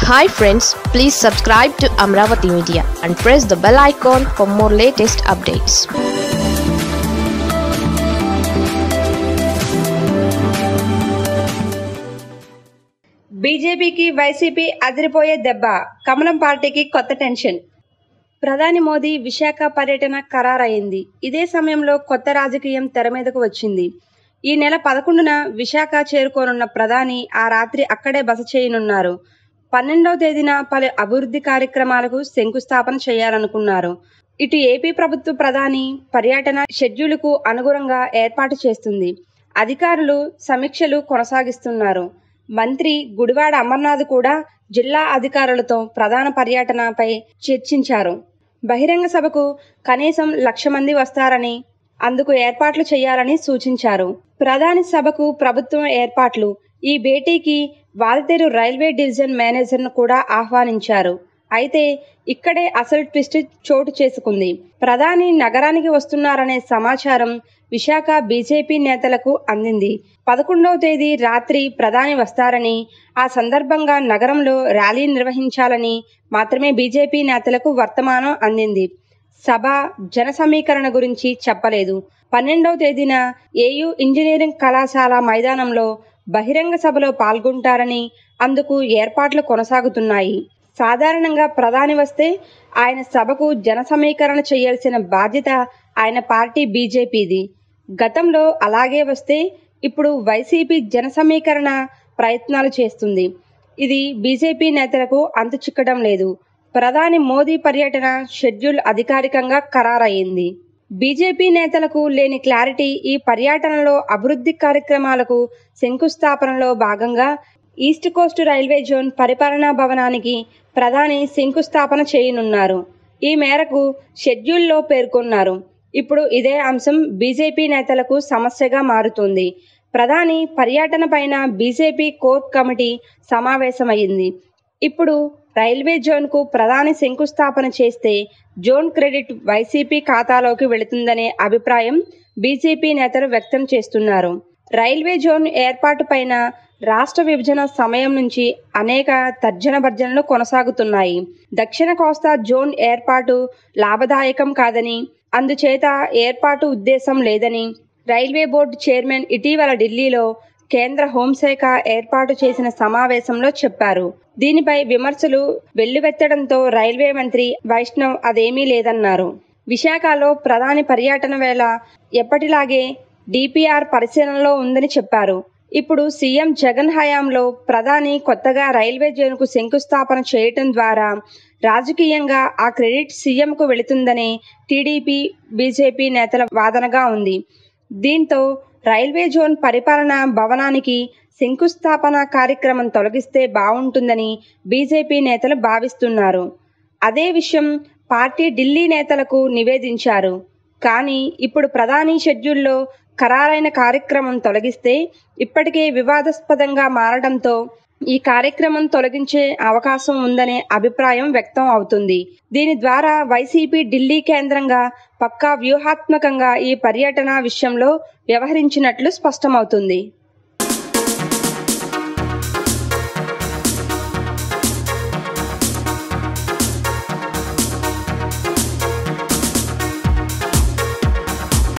hi friends please subscribe to Amaravati media and press the bell icon for more latest updates బీజేపీకి వైసీపీ అదిరిపోయే దెబ్బ కమలం పార్టీకి కొత్త టెన్షన్ ప్రధాని మోదీ విశాఖ పర్యటన ఖరారయింది ఇదే సమయంలో కొత్త రాజకీయం తెర మీదకు వచ్చింది ఈ నెల పదకొండున విశాఖ చేరుకోనున్న ప్రధాని ఆ రాత్రి అక్కడే బస చేయనున్నారు పన్నెండవ తేదీన పలు అభివృద్ధి కార్యక్రమాలకు శంకుస్థాపన చేయాలనుకున్నారు ఇటు ఏపీ ప్రభుత్వ ప్రధాని పర్యటన షెడ్యూలుకు అనుగుణంగా ఏర్పాటు చేస్తుంది అధికారులు సమీక్షలు కొనసాగిస్తున్నారు మంత్రి గుడివాడ అమర్నాథ్ కూడా జిల్లా అధికారులతో ప్రధాన పర్యటనపై చర్చించారు బహిరంగ సభకు కనీసం లక్ష మంది వస్తారని అందుకు ఏర్పాట్లు చేయాలని సూచించారు ప్రధాని సభకు ప్రభుత్వం ఏర్పాట్లు ఈ భేటీకి వాల్తేరు రైల్వే డివిజన్ మేనేజర్ను కూడా ఆహ్వానించారు అయితే ఇక్కడే అసలు ట్విస్ట్ చోటు చేసుకుంది ప్రధాని నగరానికి వస్తున్నారనే సమాచారం విశాఖ బీజేపీ నేతలకు అందింది పదకొండవ తేదీ రాత్రి ప్రధాని వస్తారని ఆ సందర్భంగా నగరంలో ర్యాలీ నిర్వహించాలని మాత్రమే బీజేపీ నేతలకు వర్తమానం అందింది సభ జన సమీకరణ గురించి చెప్పలేదు పన్నెండవ తేదీన ఏయూ ఇంజనీరింగ్ కళాశాల మైదానంలో బహిరంగ సభలో పాల్గొంటారని అందుకు ఏర్పాట్లు కొనసాగుతున్నాయి సాధారణంగా ప్రధాని వస్తే ఆయన సభకు జన సమీకరణ చేయాల్సిన బాధ్యత ఆయన పార్టీ బీజేపీది గతంలో అలాగే వస్తే ఇప్పుడు వైసీపీ జన సమీకరణ ప్రయత్నాలు చేస్తుంది ఇది బీజేపీ నేతలకు అంతు చిక్కడం లేదు ప్రధాని మోదీ పర్యటన షెడ్యూల్ అధికారికంగా ఖరారయింది బీజేపీ నేతలకు లేని క్లారిటీ ఈ పర్యటనలో అభివృద్ధి కార్యక్రమాలకు శంకుస్థాపనలో భాగంగా ఈస్ట్ కోస్ట్ రైల్వే జోన్ పరిపాలనా భవనానికి ప్రధాని శంకుస్థాపన చేయనున్నారు ఈ మేరకు షెడ్యూల్లో పేర్కొన్నారు ఇప్పుడు ఇదే అంశం బీజేపీ నేతలకు సమస్యగా మారుతుంది ప్రధాని పర్యటన పైన బీజేపీ కోర్ కమిటీ సమావేశమైంది ఇప్పుడు రైల్వే జోన్కు ప్రధాని శంకుస్థాపన చేస్తే జోన్ క్రెడిట్ వైసీపీ ఖాతాలోకి వెళుతుందనే అభిప్రాయం బీజేపీ నేతలు వ్యక్తం చేస్తున్నారు రైల్వే జోన్ ఏర్పాటు పైన రాష్ట్ర విభజన సమయం నుంచి అనేక తర్జన భర్జనలు కొనసాగుతున్నాయి దక్షిణ కోస్తా జోన్ ఏర్పాటు లాభదాయకం కాదని అందుచేత ఏర్పాటు ఉద్దేశం లేదని రైల్వే బోర్డు చైర్మన్ ఇటీవల ఢిల్లీలో కేంద్ర హోంశాఖ ఏర్పాటు చేసిన సమావేశంలో చెప్పారు దీనిపై విమర్శలు వెల్లువెత్తడంతో రైల్వే మంత్రి వైష్ణవ్ అదేమీ లేదన్నారు విశాఖలో ప్రధాని పర్యటన వేళ ఎప్పటిలాగే డిపిఆర్ పరిశీలనలో ఉందని చెప్పారు ఇప్పుడు సీఎం జగన్ హయాంలో ప్రధాని కొత్తగా రైల్వే జోన్కు శంకుస్థాపన చేయటం ద్వారా రాజకీయంగా ఆ క్రెడిట్ సీఎంకు వెళుతుందని టీడీపీ బీజేపీ నేతల వాదనగా ఉంది దీంతో రైల్వే జోన్ పరిపాలన భవనానికి శంకుస్థాపన కార్యక్రమం తొలగిస్తే బాగుంటుందని బీజేపీ నేతలు భావిస్తున్నారు అదే విషయం పార్టీ ఢిల్లీ నేతలకు నివేదించారు కానీ ఇప్పుడు ప్రధాని షెడ్యూల్లో ఖరారైన కార్యక్రమం తొలగిస్తే ఇప్పటికే వివాదాస్పదంగా మారడంతో ఈ కార్యక్రమం తొలగించే అవకాశం ఉందనే అభిప్రాయం వ్యక్తం అవుతుంది దీని ద్వారా వైసీపీ ఢిల్లీ కేంద్రంగా పక్కా వ్యూహాత్మకంగా ఈ పర్యటన విషయంలో వ్యవహరించినట్లు స్పష్టమవుతుంది